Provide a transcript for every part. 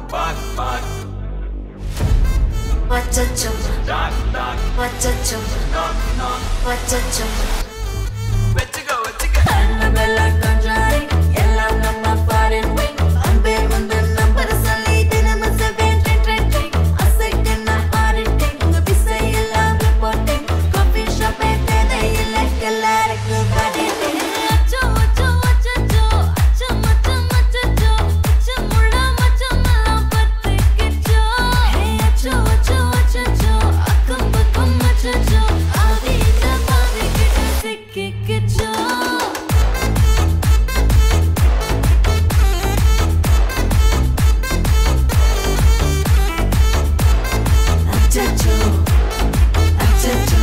Wachachum. Wachachum. Wachachum. Annabella Conjari, எல்லாம் நம்ம foreign wing. அன்பே உந்தன் number சொல்லி தினமும் செவ்வேன் ட்ரிங் ட்ரிங் ட்ரிங். அசைக்கு நான் auditing. உங்க விசை எல்லாம் reporting. Coffee shop ஏ தேவையில்லை, எல்லாருக்கும் auditing. அச்சோ, அச்சோ, அச்சச்சோ. அச்சம், அச்சம், அச்சச்சோ. அச்சமுள்ள மச்சமெல்லாம் பத்திக்கிச்சோ. Hey, அச்சோ, அச்சோ, அச்சச்சோ. அக்கம் பக்கம் அச்சச்சோ. ஆவி இந்த பாவிக்கிட்ட சிக்கிக்கிச்சோ. அச்சச்சோ அச்சச்சோ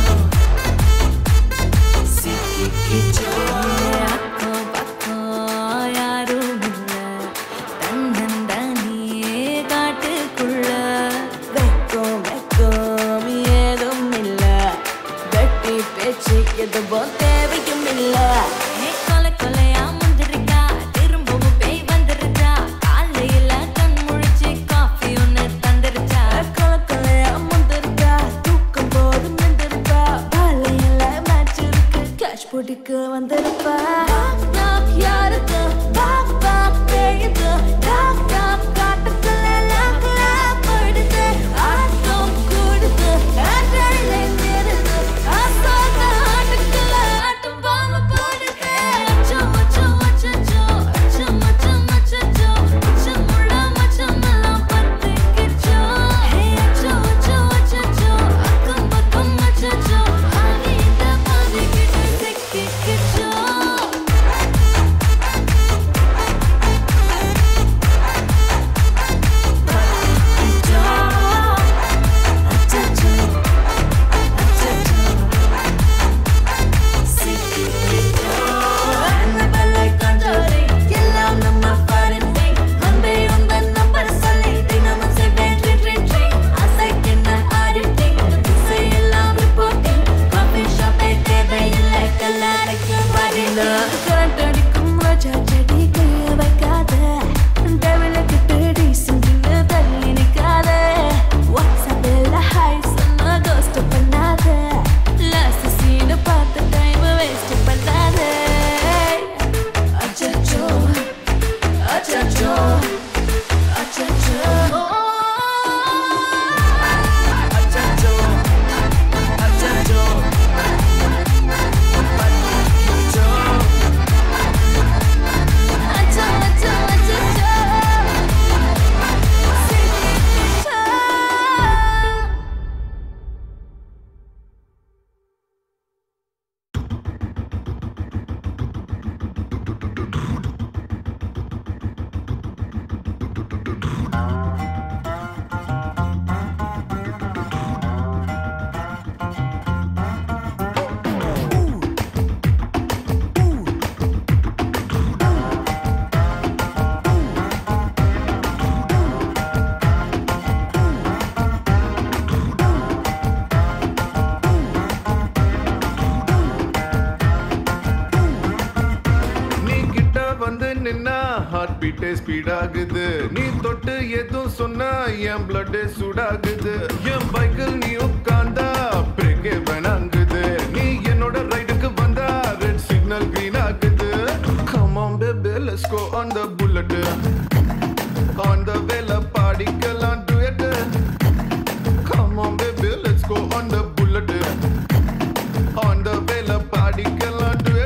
சிக்கிக்கிச்சோ அக்கம் பக்கம் யாரும் இல்ல தன்னந்தனியே காட்டுக்குள்ள வெக்கம் வெக்கம் ஏதும் இல்ல வெட்டி பேச்சு எதுவும் தேவையும் இல்ல கொலை கொலையா முந்திரிக்கா திரும்பவும் பேய் வந்துருச்சா காலையில கண் முழிச்சு காஃபி ஒன்னு தந்துருச்சா கொலை கொலையா முந்திரிக்கா தூக்கம் போது நின்றுருக்கா காலையில மேட்ச் இருக்கு கேஷ் போட்டுக்கு வந்திருப்பா நாக் யாருக்கு பாக் பாக் பேயுது நாக் நாக் காட்டுக்குள்ள லாக் லாக் படுது ஆட்டம் கூடுது ஆட்டலே நிறுது ஆசாக ஆட்டுக்குள்ள ஆட்டம் பாம்பு போடுது அச்சோ அச்சோ அச்சச்சோ அச்சம் அச்சம் அச்சச்சோ அச்சமுள்ள மச்சமெல்லாம் பத்திக்கிச்சோ ஹே அச்சோ அச்சோ அச்சச்சோ அக்கம் பக்கம் அச்சச்சோ ஆவி இந்த பாவிக்கிட்ட சிக்கிக்கிச்சோ கரண்ட் அடிக்கும் ரோஜா செடி கைய வைக்காத டெவில கிட்ட டீசன்ட்னு தள்ளி நிக்காத வாட்ஸ்அப்பில் ஹாய் சொன்னா கோஸ்ட் பண்ணாத லாஸ்ட் சீனை பார்த்த டைம் வேஸ்ட் பண்ணாத அச்சச்சோ அச்சச்சோ அச்சச்சோ அச்சோ அச்சோ அச்சச்சோ சிக்கிச்சோ நீ கிட்ட வந்து நின்னா ஹார்ட் பீட்டே ஸ்பீட் ஆகுது நீ தொட்டு எதுவும் சொன்னா என் பிளட் சூடாகுது என் பைக்கில் நீ உட்கார்ந்தா பிரேக்கே வேணாங்குது நீ என்னோட ரைடுக்கு வந்தா ரெட் சிக்னல் green ஆகுது come on baby let's go on the bullet on the வேல பாடிக்கலாம் duet come on baby let's go on the bullet on the வேல பாடிக்கலாம் duet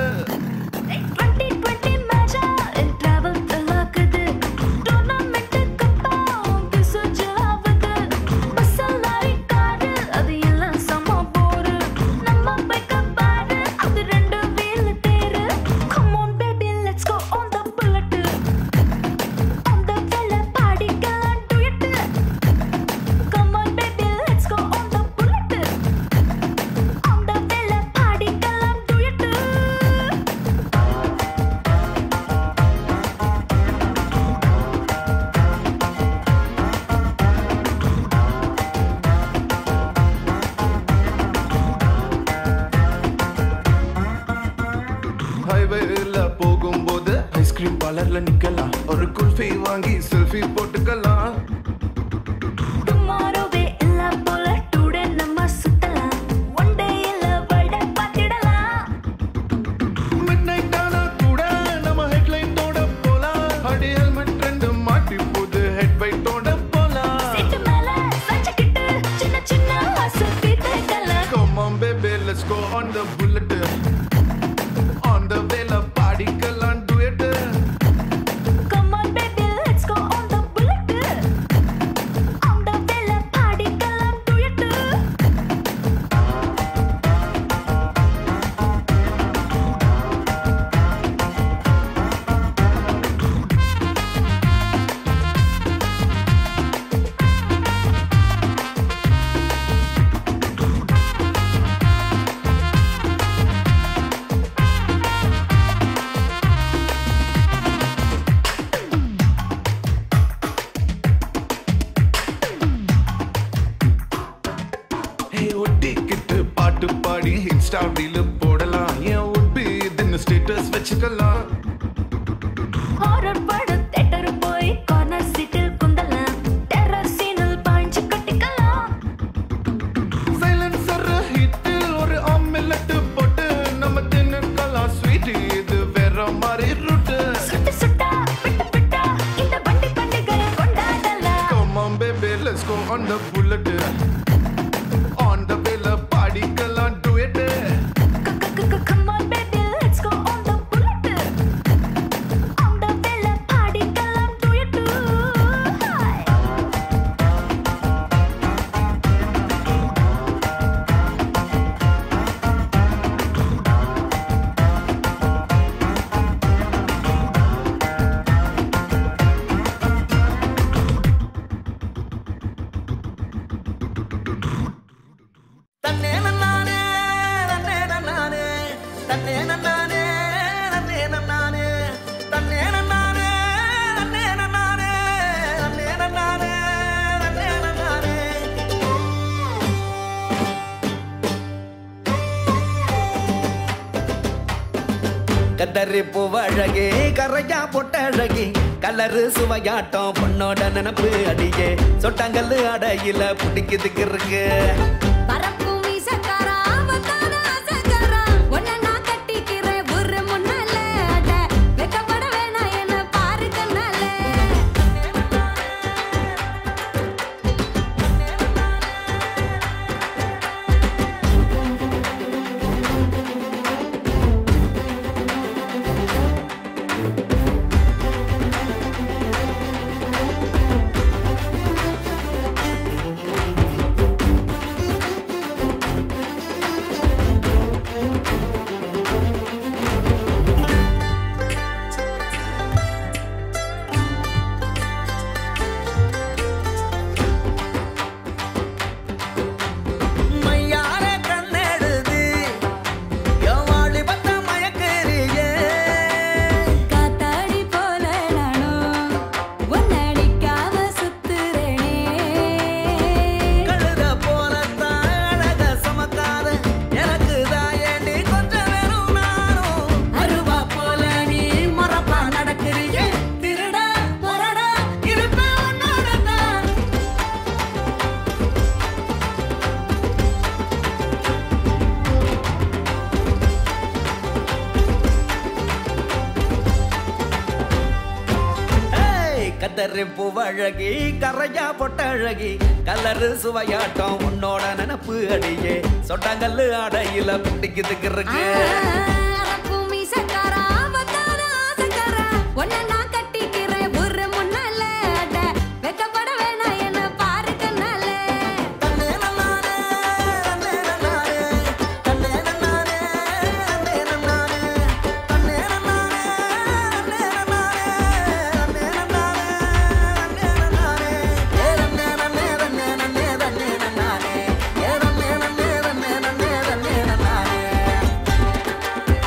2020 மேஜா என் travel தலாக்குது. Tournament கப்பம் பிசுஜு ஆகுது. bus லாரி காரு, அது எல்லாம் செம போரு. நம்ம bike அ பாரு, அது ரெண்டு wheel தேரு. Come on baby, let's go on the bullet. On the வேல பாடிக்கலாம் duet. Come on baby, let's go on the bullet. On the வேல பாடிக்கலாம் duet. ஹைவேல போகும்போது ஐஸ்கிரீம் காலர்ல நிக்கலாம் ஒரு குல்ஃபி வாங்கி செல்ஃபி போட்டுக்கலாம் டுமாரோவே இல்ல போல டுடே நம்ம சுத்தலாம் ஒன் டே இல்ல வேர்ல்ட பார்த்திடலாம் மிட் நைட் ஆனா கூட நம்ம ஹெட்லைட்டோட போலாம் அடி ஹெல்மெட் ரெண்டு மாட்டி போது ஹெட் வைட்டோட போலாம் சீட்டு மேல சாஞ்சுக்கிட்டு சின்ன சின்ன ஆசை தேக்கலாம் Come on baby let's go on the bullet on the வேல பாடிக்கலாம் duet Come on baby let's go on the bullet On the வேல பாடிக்கலாம் duet ஹே ஒட்டிக்கிட்டு பாட்டு பாடி இன்ஸ்டா ரீல் போடலாம் ஏன் உட்பி இதுன்னு ஸ்டேட்டஸ் வச்சுக்கலாம் ஹாரர் படம் தியேட்டர் போய் கார்னர் சீட்டில் குந்தலாம் டெரர் சீனில் பாஞ்சு கட்டிக்கலாம் சைலன்சர் ஹிட்டில் ஒரு ஆம்லெட் போட்டு நம்ம தின்னுக்கலாம் ஸ்வீட் இது வேற மாதிரி ரூட்டு சுட்டு சுட்டா விட்டு விட்டா இந்த வண்டி பண்டிகையை கொண்டாடலாம் Come on baby let's go on the bullet on the வேல பாடிக்கலாம் duet Come on baby let's go on the bullet On the வேல பாடிக்கலாம் duet Hi தன்னே நன்னானே நன்னே நன்னானே தன்னே நன்னானே நன்னே நன்னானே தன்னே நன்னானே நன்னே நன்னானே நன்னே நன்னானே நன்னே நன்னானே கத்தரி பூவழகே கரையா பொட்டழகி கலரு சுவையாட்டம் பொண்ணோட நினப்பு அடியே சொட்டாங்கல்லு அடையில பிடிக்குதுக்கு இருக்கு பறக்கும் மீசக்காரா வந்தானா ஆசைக்காரா உன்னை நான் கட்டிக்கிறேன் ஒரு முன்னால அட வெக்கப்பட வேணாம் என்ன பாரு கண்ணால மையார கண்ணெடுது என் வாலிபத்த மயக்கறியே காத்தாடி போல நானும் உன்னடிக்காம சுத்துறேனே கழுத போலத்தான் அழக சமக்காத எனக்கு தாயண்டி கொஞ்சம் வெறும் நானும் அருவா போல நீ மரப்பா நடக்கிறியே திருடா முரடா இருப்பேன் உன்னோட தான் ஏய், கத்தரி பூவழகி கரையா பொட்டழகி கலரு சுவையாட்டம் உன்னோட நினப்பு அடியே சொட்டாங்கல்லு அடையில பிடிக்குதுக்கு இருக்கு பறக்கும் மீசக்காரா வந்தானா ஆசைக்காரா உன்னை நான் கட்டிக்கிறேன் ஒரு முன்னால அட வெக்கப்பட வேணாம் என்ன பாரு கண்ணால தன்னே நன்னானே, தன்னே நன்னானே, தன்னே நன்னானே, தன்னே நன்னானே, தன்னே நன்னானே, தன்னே நன்னானே, தன்னே நன்னானே, தன்னே நன்னானே, ஏ தன்னே நன்னே, தன்னே நன்னே, தன்னே நன்னானே, ஏ தன்னே நன்னே, தன்னே நன்னே, தன்னே நன்னானே.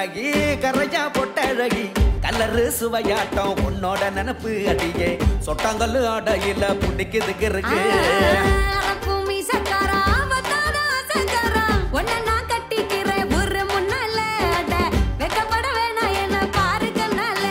அழகி கரையா பொட்டழகி கலரு சுவையாட்டம் உன்னோட நினப்பு அடியே சொட்டாங்கல்லு ஆடையில புடிக்குதுக்கு இருக்கு பூமி சக்காரா அவதாரா சக்காரா உன்னை நான் கட்டிக்கிறேன் ஒரு முன்னால அட வெக்கப்பட வேணாம் என்ன பாரு கண்ணால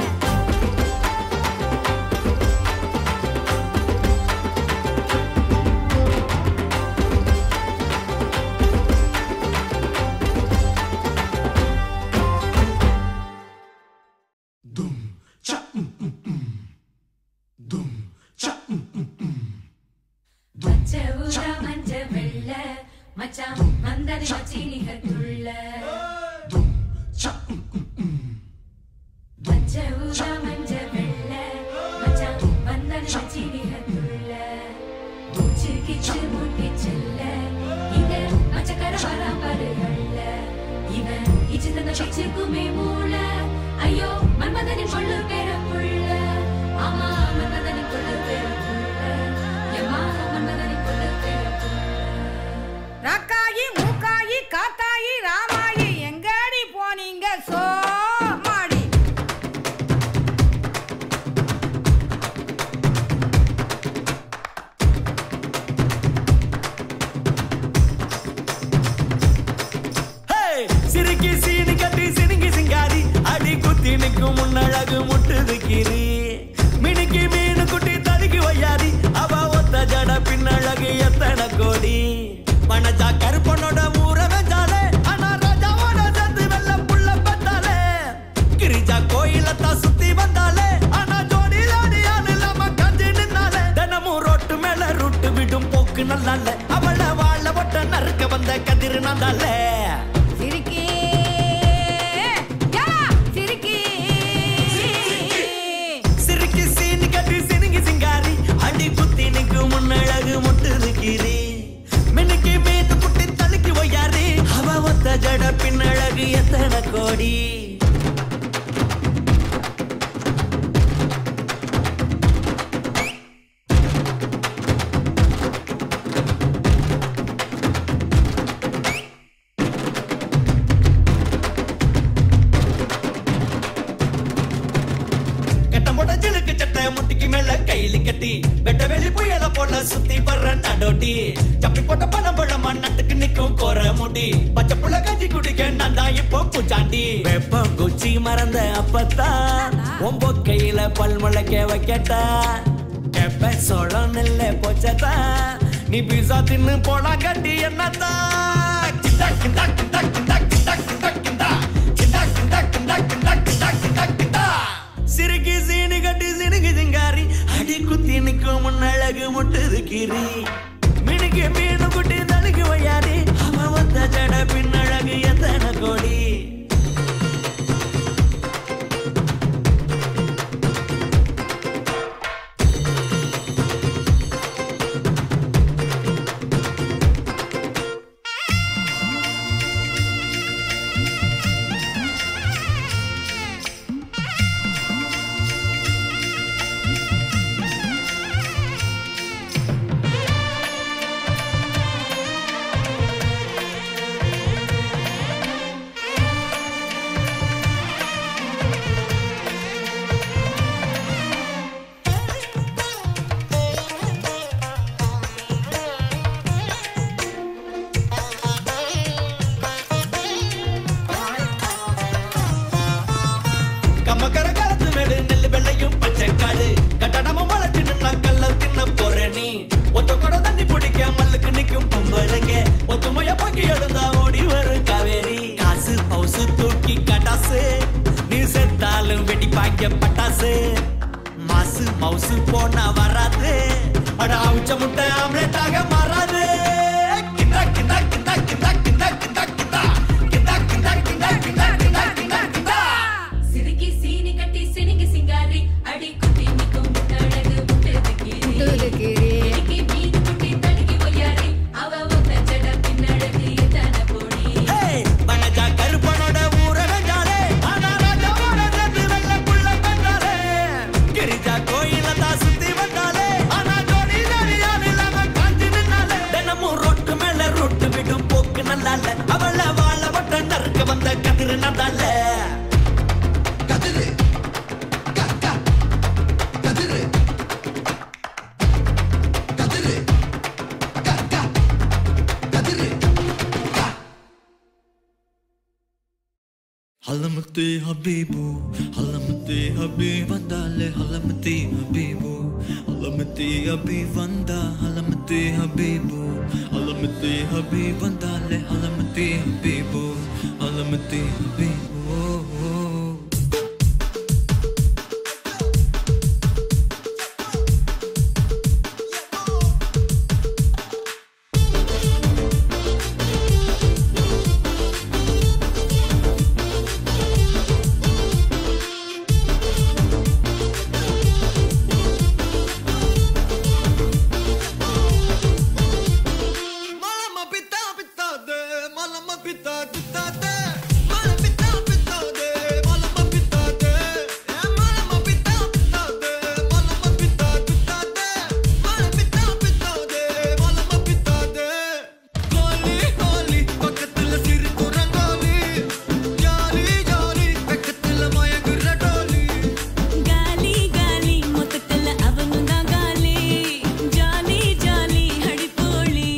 மச்ச ஊதா மஞ்ச வெள்ள மச்சான் வந்தது மச்சி நிகத்துள்ள மச்ச ஊதா மஞ்ச வெள்ள மச்சான் வந்தது மச்சி நிகத்துள்ள மூச்சு கிச்சு மூட்டி செல்ல இங்க மச்சக்கர பராம்பரைகள்ல இவன் இச்சு தந்த பிச்சுக்குமே மூல ஐயோ மன்மதனின் கொள்ளு பேர புள்ள ஆமா மன்மதனின் கொள்ளு பேர புள்ள எம்மா மன்மதனின் கொள்ளு பேர புள்ள ராக்காயி மூக்காயி காத்தாயி ராமாயி எங்கடி போனீங்க சோமாடி ஹே! சிரிக்கி சீனி கட்டி சினுங்கி சிங்காரி அடி குத்தி நிற்கும் முன்னழகு முட்டுது கீரி மினுக்கி மீனு குட்டி தடுக்கி வையாரி அவ ஒத்த ஜட பின்னழகு எத்தனை கோடி மனஜா கருப்பனோட ஊற வெஞ்சாலே ஆனா ராஜாவோட சேர்ந்து வெள்ள புள்ள பத்தாலே கிரிஜா கோயிலத்தான் சுத்தி வந்தாலே ஆனா ஜோடி ஜோடி ஆள் இல்லாம கஞ்சி நின்னாலே தினமும் ரோட்டு மேல ரூட்டு விடும் போக்கு நல்லால அவள வாழ ஒட்ட நறுக்க வந்த கதிர் நந்தாலே சிரிக்கி ஏலா, சிரிக்கி சிரிக்கி சீனி கட்டி சினுங்கி சிங்காரி அடி குத்தி நிற்கும் முன்னழகு முட்டுது கீரி மினுக்கி மீது குட்டி தலுக்கி வையாரி அவ ஒத்த ஜட பின்னழகு எத்தனை கோடி கட்டம் போட்ட ஜிலுக்கு சட்டை முட்டிக்கு மேல கையில கட்டி வெட்ட வெளி புயல போல சுத்தி வர்ற நடோட்டி சப்பி போட்ட பணம் பழமா நட்டுக்கு நிக்கும் கோர முடி பச்சை புள்ள கஞ்சி குடிக்க நான் தான் இப்போ பூச்சாண்டி வெப்பம் குச்சி மறந்த அப்பத்தான் உன் பொக்கையில பல் முளைக்க வைக்கட்டா கெப்ப சோளம் நெல்ல போச்சதா நீ பீசா தின்னு போனா கட்டி என்னத்தா கிண்டா கிண்டா கிண்டா கிண்டா கிண்டா கிண்டா கிண்டா கிண்டா கிண்டா கிண்டா கிண்டா கிண்டா கிண்டா கிண்டா சிறுகி சீனி கட்டி சினுகி சிங்காரி அடி குத்தி நிக்கும் முன்னழகு முட்டுது கீரி மினுக்கு மீனு குட்டி தடுக்கு வையாரி அவ வந்த ஜட பின்னழகு எத்தனை கோடி ஹலமத்தே ஹபீபு ஹலமத்தே ஹபீப் வந்தாலே ஹலமத்தே ஹபீபு ஹலமத்தே ஹபீப் வந்தா ஹலமத்தே ஹபீபு ஹலமத்தே ஹபீப் வந்தாலே ஹலமத்தே ஹபீபு ஹலமத்தே ஹபீபு ஓ, ஓ. Malama pita pita de, malama pita pita de, malama pita pita de, malama pita de, malama pita pita de, malama pita pita de, malama pita pita de, malama pita de. கோலி கோலி பக்கத்துல சிரிக்கும் ரங்கோலி, ஜாலி ஜாலி பக்கத்துல மயங்குற டோலி. ಗಾಲಿ ಗಾಲಿ ಮೊತ್ತಕ್ಕಲ್ಲ ಅವನು ಗಾಲಿ ಜಾಲಿ ಜಾಲಿ ಹಡಿಪೋಳಿ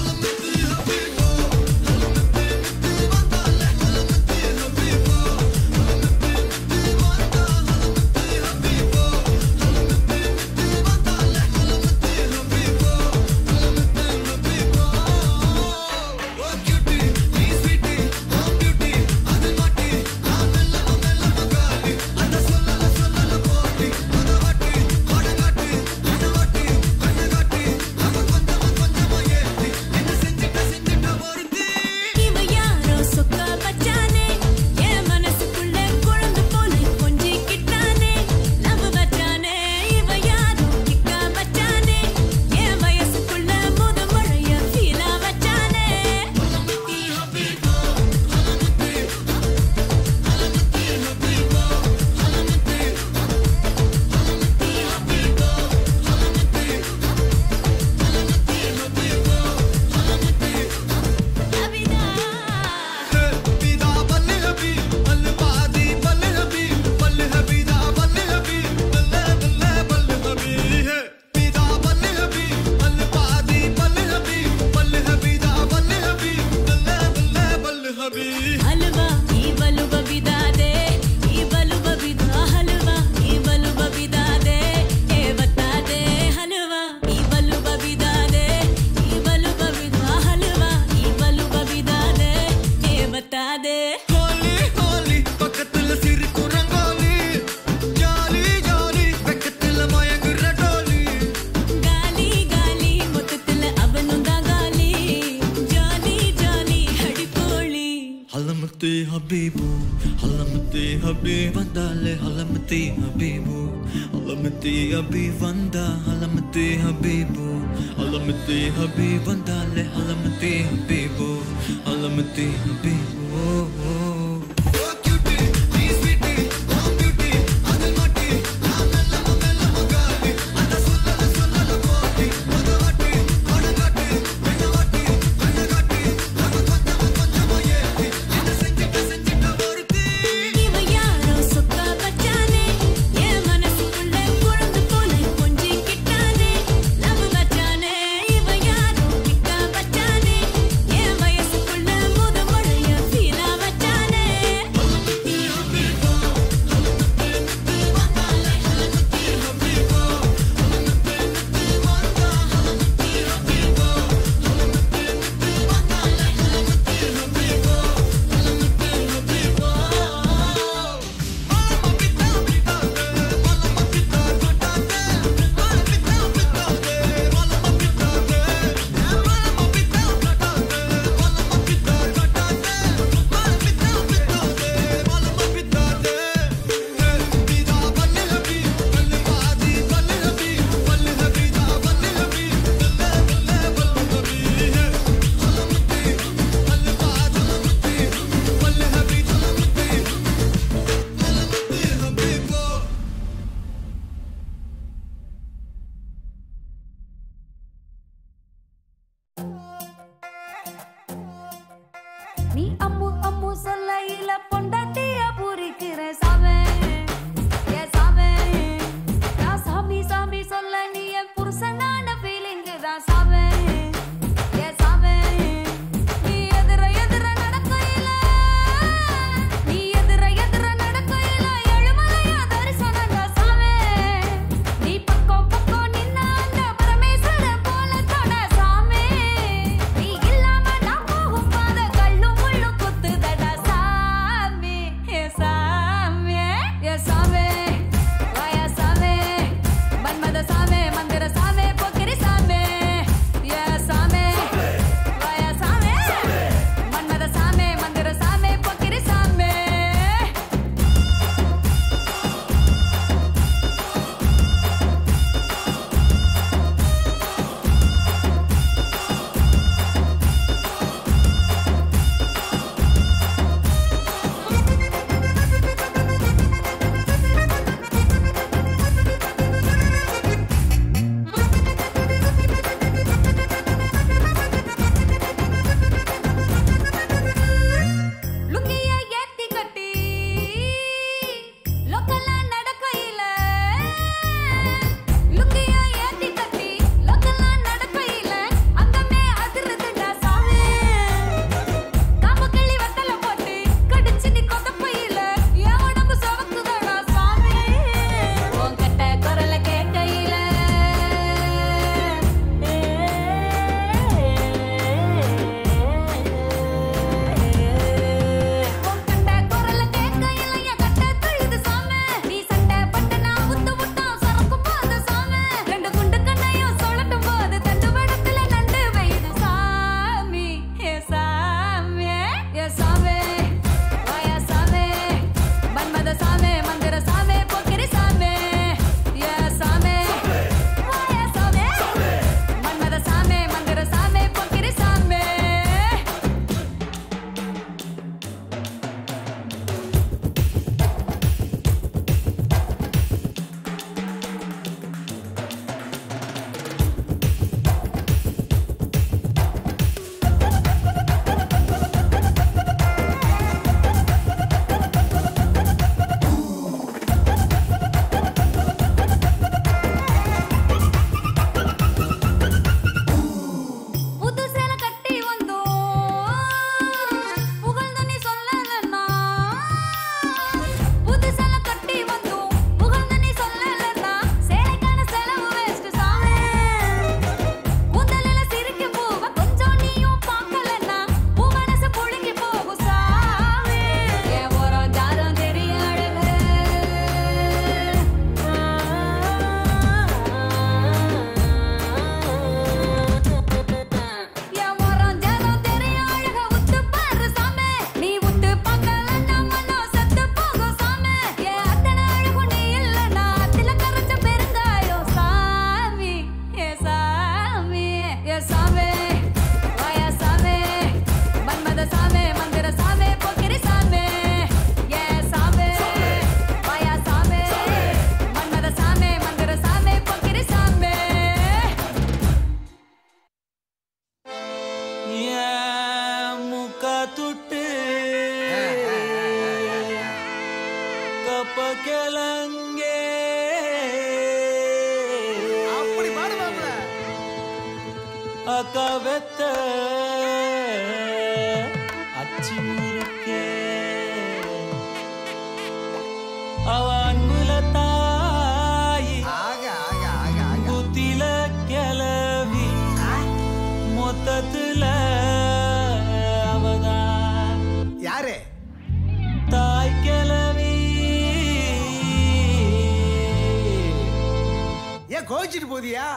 இவ யாரோ சொக்க பச்சானே என் மனசுக்குள்ள குழந்தை போல கொஞ்சிக்கிட்டானே லவ் பச்சானே இவ யாரோ கிக்கா பச்சானே என் வயசுக்குள்ள முத மழைய ஃபீலா வச்சானே அபிதா பிதா பல்ல ஹபி பல்ல பாதி பல்ல ஹபி பல்ல ஹபிதா பல்ல ஹபி பல்ல பல்ல பல்ல ஹபி பிதா பல்ல ஹபி பல்ல பாதி பல்ல ஹபி பல்ல ஹபிதா பல்ல ஹபி பல்ல பல்ல பல்ல ஹபி ಹಲ್ವಾ ಈ ಬಲುಬ ಬಿದಾದೆ ಈ ಬಲುಬ ಬಿದ ಹಲ್ವಾ ಈ ಬಲುಬ ಬಿದಾದೆ ಏ ಬತ್ತಾದೆ ಹಲ್ವಾ ಈ ಬಲುಬ ಬಿದಾದೆ ಈ ಬಲುಬ ಬಿದ ಹಲ್ವಾ ಈ ಬಲುಬ ಬಿದಾದೆ ಏ ಬತ್ತಾದೆ கோலி கோலி பக்கத்துல சிரிக்கும் ரங்கோலி ஜாலி ஜாலி பக்கத்துல மயங்குற டோலி ಗಾಲಿ ಗಾಲಿ ಮೊತ್ತத்துல ಅವನುಂದ ಗಾಲಿ ಜಾಲಿ ಜಾಲಿ ಹಡಿಪೋಳಿ ஹலமத்தே ஹபீபு ஹலமத்தே ஹபீப் வந்தாலே ஹலமத்தே ஹபீபு ஹலமத்தே ஹபீப் வந்தா ஹலமத்தே ஹபீபு ஹலமத்தே ஹபீப் வந்தாலே ஹலமத்தே ஹபீபு ஹலமத்தே ஹபீபு ஓ, ஓ. ஓ கியூட்டி நீ ஸ்வீட்டி ஓ பியூட்டி அது மாட்டி நான் நல்ல நல்ல மகாலி அந்த சொல்லல சொல்லல போட்டி ஒரு வாட்டி அடங்காட்டி என்ன வாட்டி அடங்காட்டி அது கொஞ்சம் கொஞ்சம் ஏத்தி என்ன செஞ்சிட்ட செஞ்சிட்ட ஒருத்தி இவ யாரோ சொக்க பச்சானே என் மனசுக்குள்ள குழந்தை போல கொஞ்சிக்கிட்டானே லவ் பச்சானே இவ யாரோ கிக்கா பச்சானே என் வயசுக்குள்ள முத மழைய ஃபீலா வச்சானே நீ அம்மு அம்மு சொல்லையில பொண்டாட்டிய பூரிக்கிற சாமே ஏ சாமே நான் சாமி சாமி சொல்ல நீ என் புருஷனான ஃபீலிங்கு தான் சாமே ஏ சாமே நீ எதிர எதிர நடக்கையில நீ எதிர எதிர கிழங்கே அப்படி பாடு மாப்பிள அக்கா வெத்த அச்சு முறுக்கே அவ அன்புல தாயி ஆக ஆக ஆக ஆக புத்தில கிளவி மொத்தத்துல அவதான் யாரு தாய் கிளவி ஏன் கோவிச்சிட்டு போதியா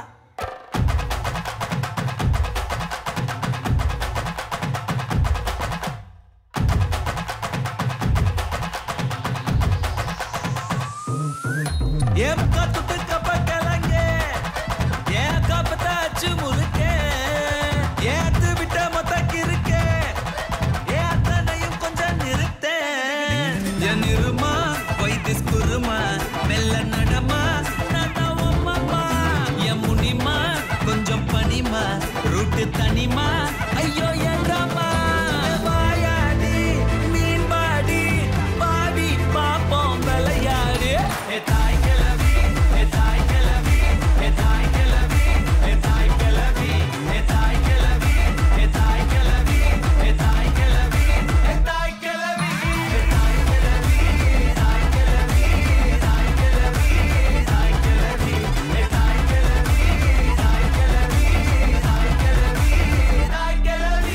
ஏன் கத்துட்டு கப்ப கிளங்கே ஏன் கப்பத்த அச்சு முறுக்கே ஏத்து விட்ட மொத்த கிறுக்கே ஏன் அத்தனையும் கொஞ்சம் நிறுத்தே என் இருமா வைத்திஸ் குருமா மெல்ல நடமா நடவம்மா என் முனிமா கொஞ்சம் பனிமா ரூட்டு தனிமா ஐயோ என்றாமா வாயாடி மீன் பாடி பாடி பாப்போம் விளையாடு ஏ தாய் கிளவி ஏ தாய் கிளவி ஏ தாய் கிளவி ஏ தாய் கிளவி ஏ தாய் கிளவி ஏ தாய் கிளவி ஏ தாய் கிளவி ஏ தாய் கிளவி ஏ தாய் கிளவி தாய் கிளவி தாய் கிளவி தாய் கிளவி ஏ தாய் கிளவி தாய் கிளவி தாய் கிளவி தாய் கிளவி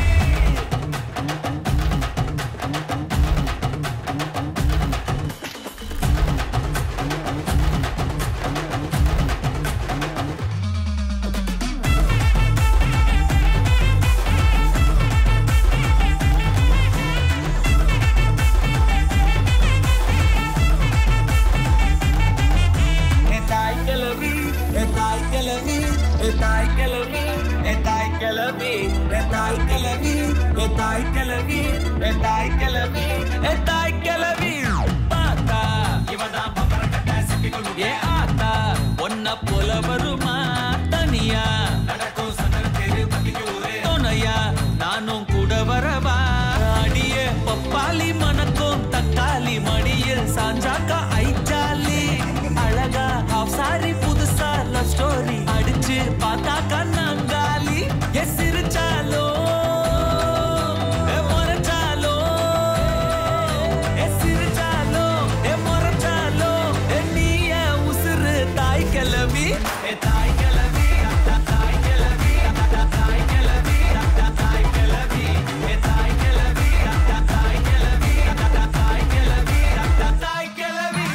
Etai kilavi, etai kilavi, etai kilavi, etai kilavi, etai kilavi, etai kilavi, etai kilavi, etai kilavi. பாத்தா இவதான் பம்பரக்கட்ட சிப்பிக்குள் ஏ ஆத்தா ஒன்ன போல வருமா தனியா நடக்கும் சந்தன தெரு பத்திக்கு துணையா நானும் கூட வரவா அடியே பப்பாளி மணக்கும் தக்காளி மடியில் சாஞ்சாக்கா ஐச்சாலி அழகா ஹாஃப் சாரி புதுசா லவ் ஸ்டோரி அடிச்சு பார்த்தா கண்ணாங்காலி எஸ் சிரிச்சாலோ ஏ முறைச்சாலோ ஏ சிரிச்சாலோ ஏ முறைச்சாலோ ஏ நீ ஏன் உசுரு தாய் கிளவி ஏ தாய் கிளவி தாய் கிளவி தாய் கிளவி தாய் கிளவி ஏ தாய் கிளவி தாய் கிளவி தாய் கிளவி தாய் கிளவி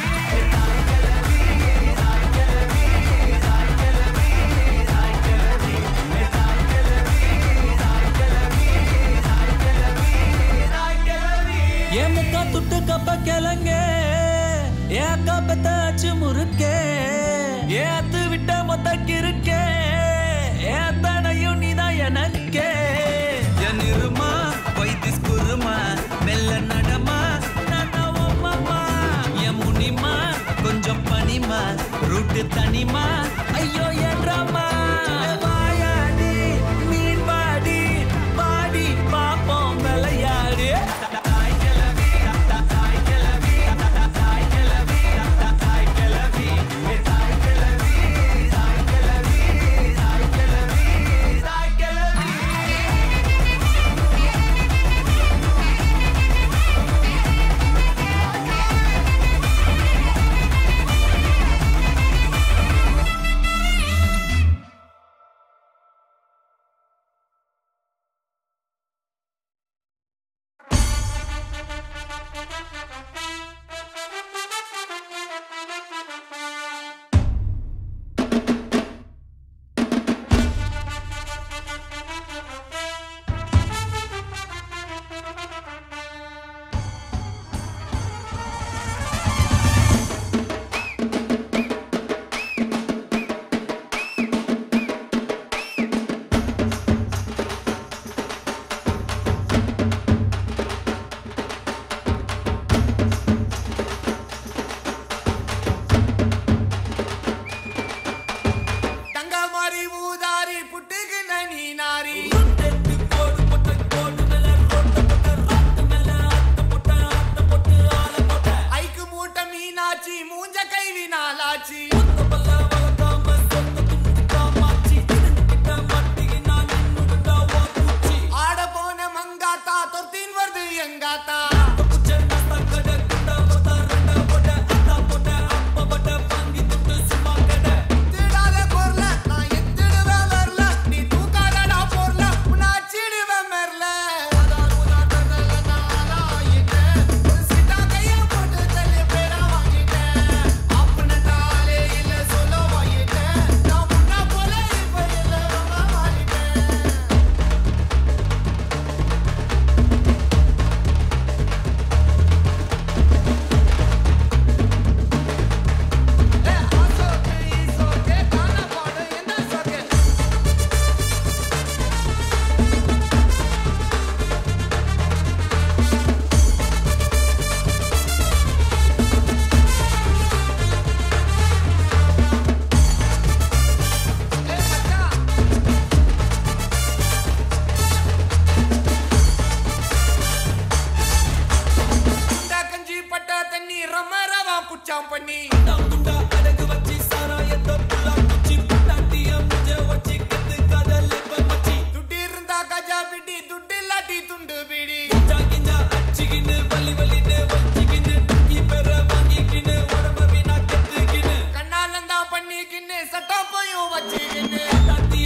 ஏன் முக்கா துட்டு கப்ப கிளங்க ஏன் அக்கா பெத்த அச்சு முறுக்கே ஏன் அத்து விட்ட மொத்த கிறுக்கே ஏன் அத்தனையும் நீதான் எனக்கே என் இருமா வைத்திஸ் குருமா மெல்ல நடமா நடவம்மா என் முனிமா கொஞ்சம் பனிமா ரூட்டு தனிமா ஐயோ என்றாமா வாயாடி மீன் பாடி பாடி பாப்போம் விளையாடு தாய் கிளவி தாய் கிளவி தாய் கிளவி தாய் கிளவி தாய் கிளவி தாய் கிளவி தாய் கிளவி தாய் கிளவி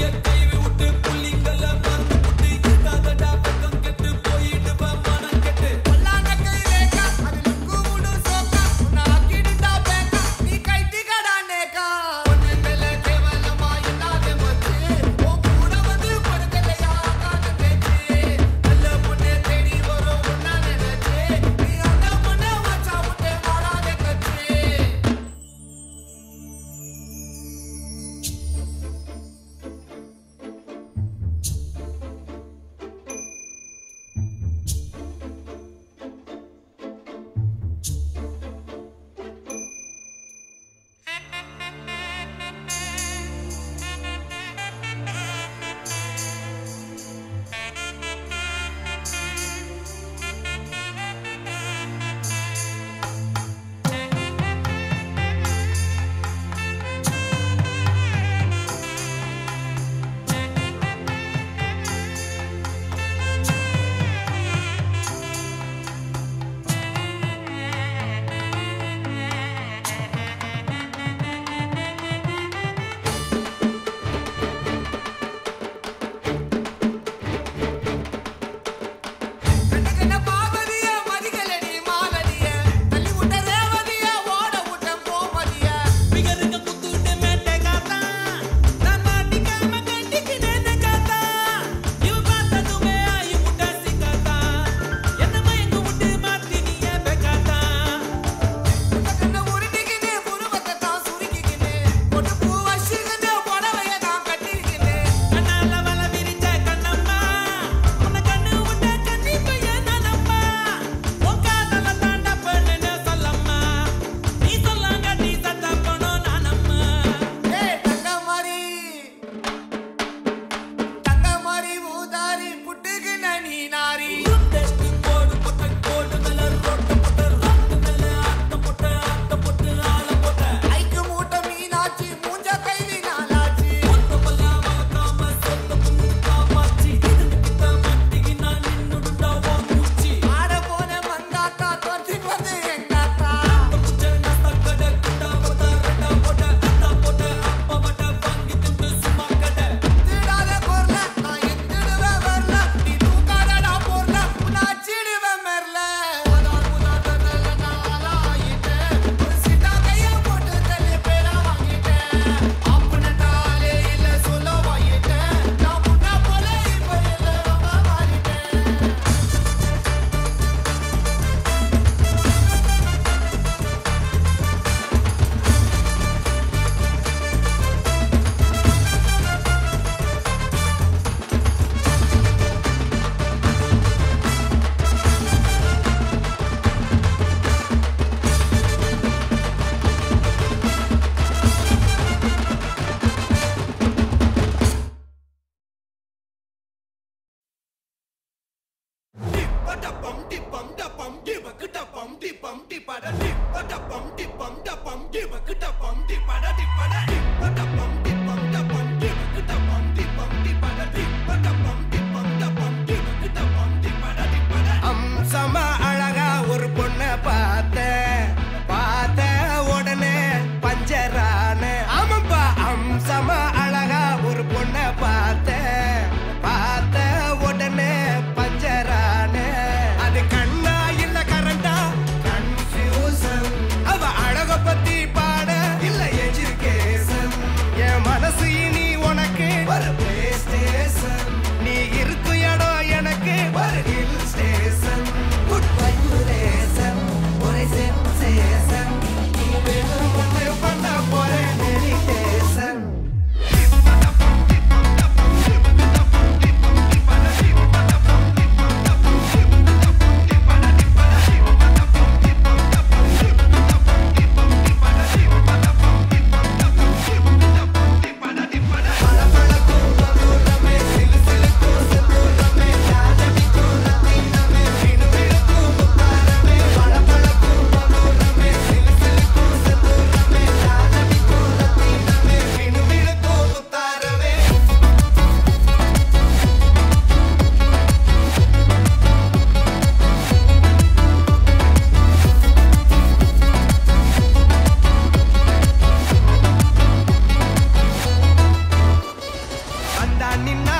அம்சமா அழகா ஒரு பொண்ண பார்த்த பார்த்த உடனே பஞ்சரான ஆமாப்பா அம்சமா அழகா ஒரு பொண்ண பார்த்த பார்த்த உடனே பஞ்சரான அது கண்ணா இல்ல கரண்டா கன்ஃபியூசன் அவ அழக பத்தி பாட இல்ல எஜுகேஷன்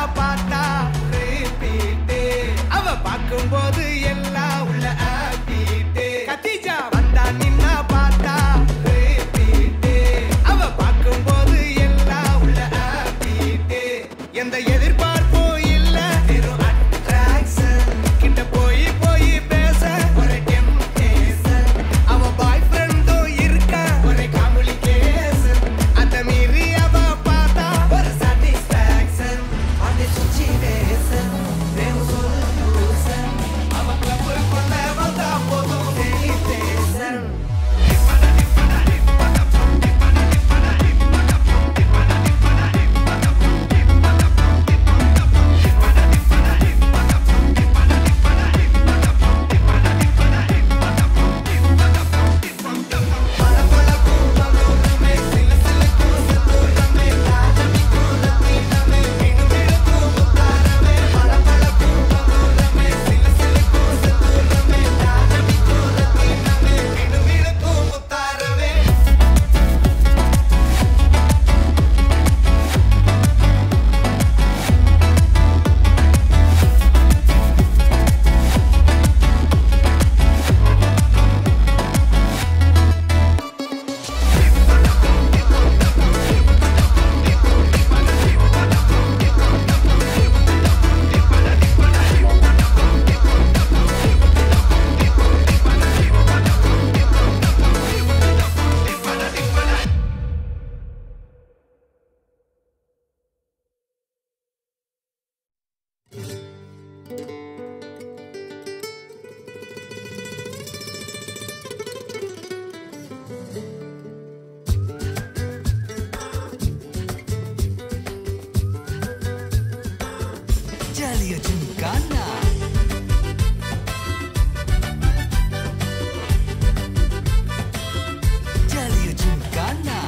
பார்த்தா repeat. அவ பார்க்கும்போது எல்லாம் உள்ள happy. கத்திஜா வந்தா நின்னா பார்த்தா repeat. அவ பார்க்கும்போது எல்லாம் உள்ள happy. எந்த எதிர்பார்ப்பும் இல்ல வெறும் attraction. கிட்ட போய் போய் பேச ஒரு temptation. அவ பாய் ஃப்ரெண்டும் இருக்கா ஒரு காம்ப்ளிகேஷன் அத மீறி அவ பார்த்தா ஒரு சாட்டிஸ்ஃபேக்ஷன் அந்த சுச்சுவேஷன் வேறு சொல்யூஷன் அவ கிளப்புக்குள்ள வந்தா போதும் டெலிடேஷன் ஜாலியா ஜிம்கானா ஜாலியா ஜிம்கானா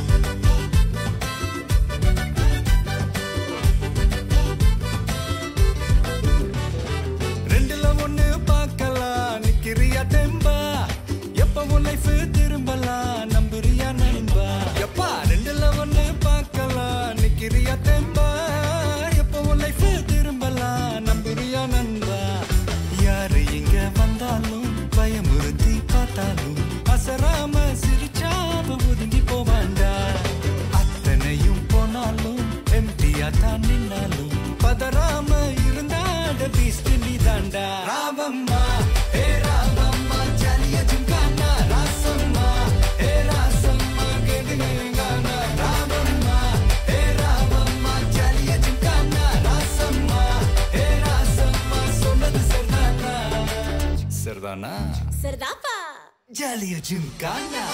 ரெண்டுல ஒண்ணு பார்க்கலாம் நிக்கிறியா தெம்பா எப்பவும் லைஃப் திரும்பலாம் நம்புறியா நண்பா எப்பா ரெண்டுல ஒண்ணு பார்க்கலாம் நிக்கிறியா தெம்பா எப்பவும் லைஃப் திரும்பலாம் நம்புறியா நண்பா யாரு இங்க வந்தாலும் பயமுறுத்தி பார்த்தாலும் அசராம சிரிச்சாம ஒதுங்கி போவாண்டா அத்தனையும் போனாலும் எம்டியா தான் நின்னாலும் பதறாம இருந்தாட பீஸ்ட் நீ தாண்டா ராமம்மா ஏ ராமம்மா ஜாலியா ஜிம்கானா ராசம்மா ஏ ராசம்மா கேடுங்கானா ராமம்மா ஏ ராமம்மா ஜாலியா ஜிம்கானா ராசம்மா ஏ ராசம்மா சொன்னது சரிதானா சரிதானா சரிதாப்பா ஜாலியா ஜிம்கானா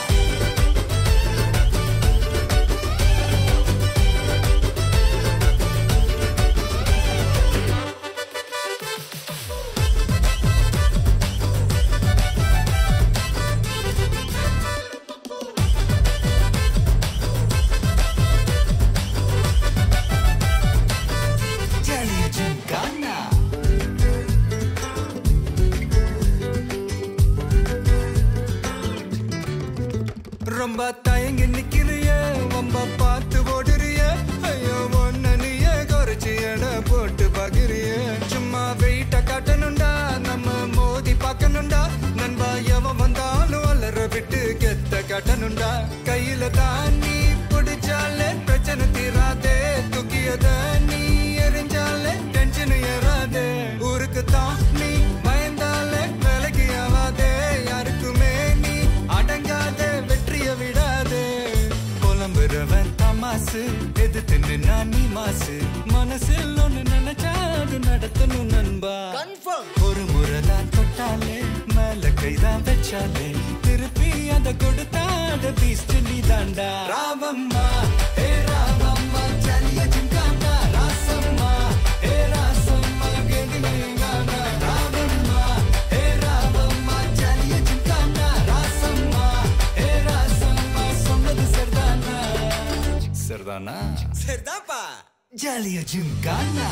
ஜாலியா ஜிம்கானா ரொம்ப தயங்கி நிக்கிறிய ரொம்ப பார்த்து ஓடுறிய ஐயோ ஒன்ன நீயே குறைச்சி எடை போட்டு பாக்குறிய சும்மா வெயிட்ட காட்டணும்டா நம்ம மோதி பார்க்கணும்டா நண்பா எவன் வந்தாலும் அலற விட்டு கெத்த காட்டணும்டா கையில தான் நீ பிடிச்சாலே பிரச்சனை தீராதே தூக்கியத நீ எரிஞ்சாலே டென்ஷன் ஏறாதே ஊருக்கு தான் நீ பயந்தாலே வேலைக்கு ஆவாதே யாருக்குமே நீ அடங்காத வெற்றிய விடாதே புலம்புறவன் தமாசு எதிர்த்து நின்னா நீ மாசு மனசில் ஒண்ணு நினைச்சா அது நடத்தணும் நண்பா ஒரு முறை தான் தொட்டாலே மேல கைதான் வச்சாலே திருப்பி அத கொடுத்தாட பீஸ்ட் நீ தாண்டா ராமம்மா ஏ ராமம்மா ஜாலியா ஜிம்கானா ராசம்மா ஏ ராசம்மா கேடுங்கானா ராமம்மா ஏ ராமம்மா ஜாலியா ஜிம்கானா ராசம்மா ஏ ராசம்மா சொன்னது சரிதானா சரிதானா சரிதாப்பா ஜாலியா ஜிம்கானா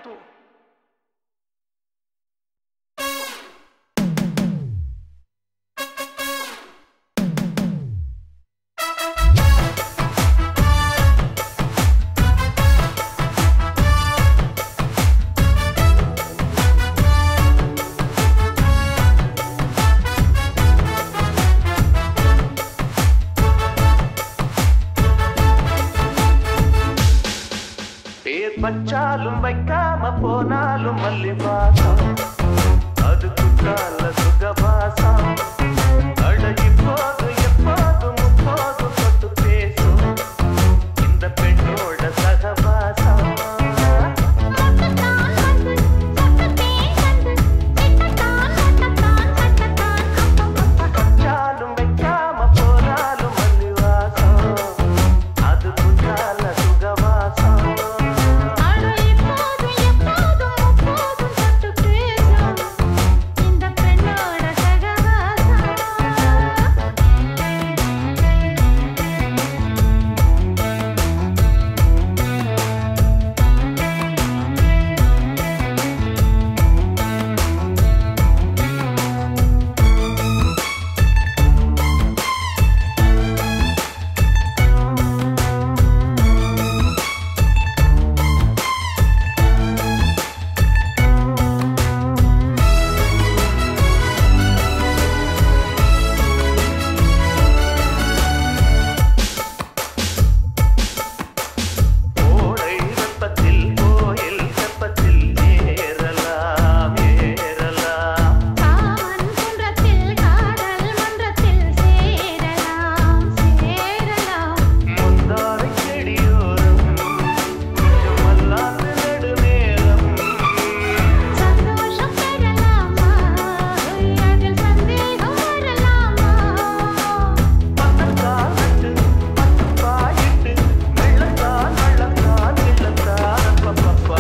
பேர் வச்சாலும் வைக்காம போனாலும் மல்லி வாசம் அது குற்றால சுகவாசம் அழகி போது எப்போதும் முப்போதும் தொட்டு பேசும் இந்த பெண்ணோட சகவாசம் வச்சாலும் வைக்காம போனாலும் மல்லி வாசம் அது குற்றால சுகவாசம் கோடை வெப்பத்தில் கோயில் வெப்பத்தில் ஏறலாம் ஏறலாம் முந்தாரை செடியோரம் கொஞ்சம் மல்லாந்து நெடுநேரம் பக்கத்தான் நட்டு பத்து பாயிட்டு வெள்ளத்தான் வெள்ளத்தான் வெள்ளத்தான் அப்பப்பப்பா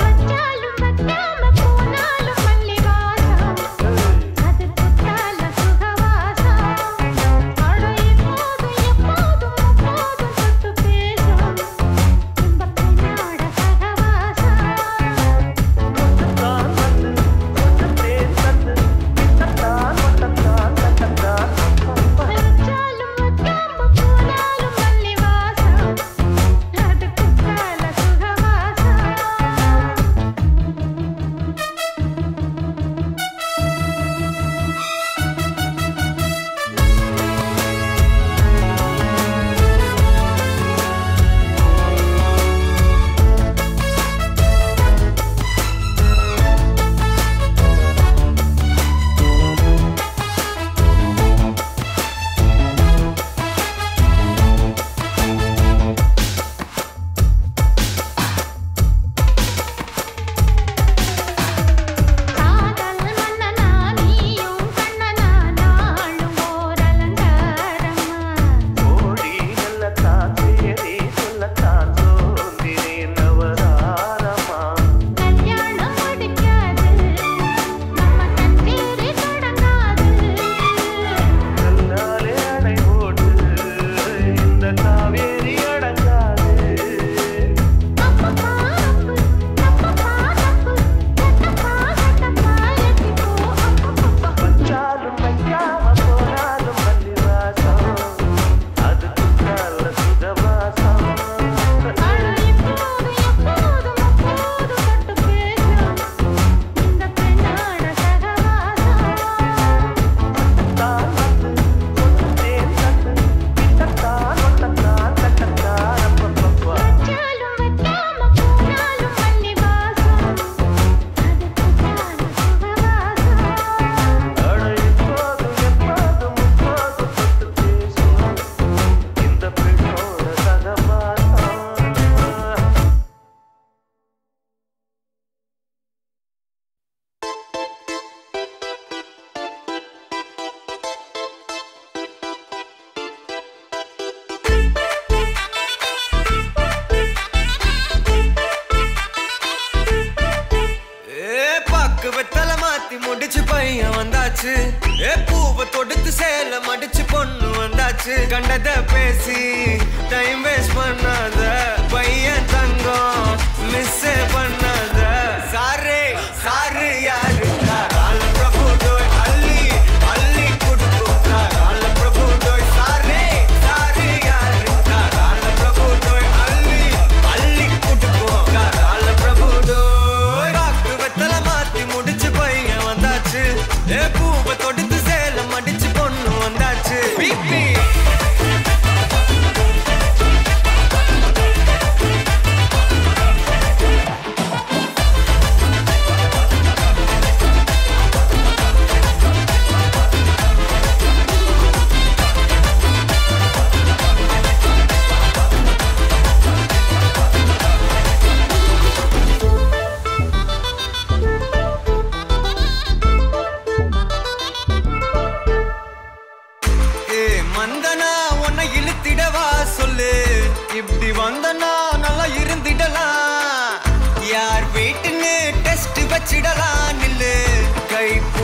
தான் வந்து கொஞ்சம் தேன் தந்து கிட்டத்தான் ஒட்டத்தான் கட்டத்தான் அப்பப்பா ஓடி நல்லத்தான் சேரி சொல்லத்தான் சோந்தினேன் நவதாரமா கல்லாலே அணை போட்டு இந்த காவேரி அடங்காது வச்சாலும் வைக்காம போனாலும் மல்லி வாசம் அது குற்றால சுகவாசம் தான் வந்து கொஞ்சம் தேன் தந்து கிட்டத்தான் ஒட்டத்தான் கட்டத்தான் அப்பப்பப்பா அட இப்போதும் எப்போதும் முப்போதும் தொட்டு பேசும் இந்த பெண்ணோட சகவாசம் ஏ பாக்கு வெத்தல மாத்தி முடிச்சு பையன் வந்தாச்சு ஏ பூவை தொடுத்து சேல மடிச்சு பொண்ணு வந்தாச்சு கண்டத பேசி டைம் வேஸ்ட் பண்ணாத பையன் தங்கம் மிஸ் பண்ணாத சார வந்தாச்சு பிபி ஏ மந்தனா உன்னை இழுத்திடவா சொல்லு இப்படி வந்தனா நல்லா இருந்திடலாம் யார் வீட்டுன்னு டெஸ்ட் வச்சிடலாம் நில்லு கை